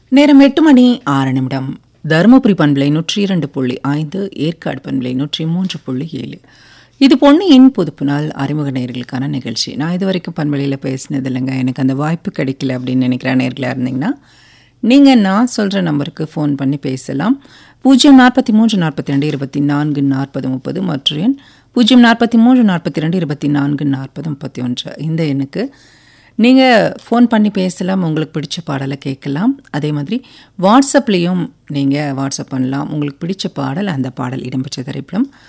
நேரம் எட்டு மணி ஆறு நிமிடம் தருமபுரி பண்பலை நூற்றி இரண்டு புள்ளி ஐந்து ஏற்காடு பண்பலை நூற்றி மூன்று புள்ளி ஏழு இது பொன்னியின் புதுப்பு நாள் அறிமுக நேர்களுக்கான நிகழ்ச்சி நான் இது வரைக்கும் பண்பலையில் பேசினது இல்லைங்க எனக்கு அந்த வாய்ப்பு கிடைக்கல அப்படின்னு நினைக்கிற நேர்களாக இருந்தீங்கன்னா நீங்கள் நான் சொல்கிற நம்பருக்கு ஃபோன் பண்ணி பேசலாம் பூஜ்ஜியம் நாற்பத்தி மூன்று நாற்பத்தி ரெண்டு இருபத்தி நான்கு நாற்பது முப்பது மற்றும் எண் பூஜ்ஜியம் நாற்பத்தி மூன்று நாற்பத்தி ரெண்டு இருபத்தி நான்கு நாற்பது முப்பத்தி ஒன்று இந்த எண்ணுக்கு நீங்கள் ஃபோன் பண்ணி பேசலாம் உங்களுக்கு பிடிச்ச பாடலை கேட்கலாம் அதே மாதிரி வாட்ஸ்அப்லேயும் நீங்கள் வாட்ஸ்அப் பண்ணலாம் உங்களுக்கு பிடிச்ச பாடல் அந்த பாடல் இடம்பெற்ற திரைப்படம்